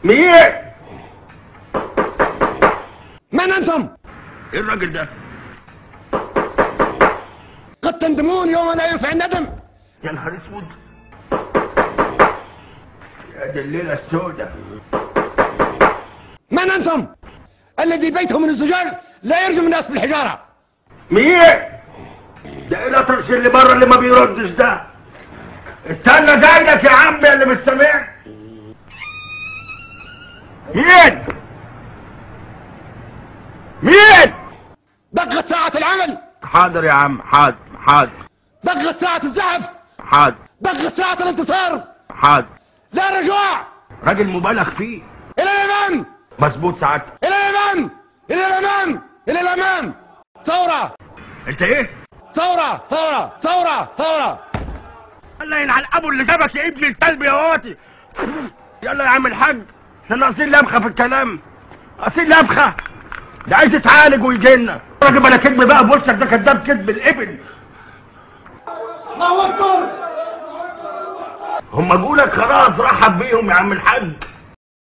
مين من انتم ايه الراجل ده قد تندمون يوم لا ينفع الندم يا نهار اسود يا دي الليله السوداء من انتم الذي بيته من الزجاج لا يرجم الناس بالحجاره مين ده ايه الاطرش اللي بره اللي ما بيردش ده استنى زيك يا عم يا اللي مش سامعني مين مين دقت ساعة العمل حاضر يا عم حاضر حاضر دقت ساعة الزحف حاضر دقت ساعة الانتصار حاضر لا رجوع راجل مبالغ فيه الى الامام مظبوط سعادتك الى الامام الى الامام الى الامام ثورة انت ايه ثورة ثورة ثورة ثورة الله ينعل ابو اللي جابك يا ابن الكلب يا واطي يلا يا عم الحاج احنا ناقصين لمخه في الكلام ناقصين لمخه ده عايز يتعالج ويجي لنا راجل بلا كذب بقى بوشك ده كذاب كذب الابن الله اكبر هم جولك خلاص رحب بيهم يا عم الحاج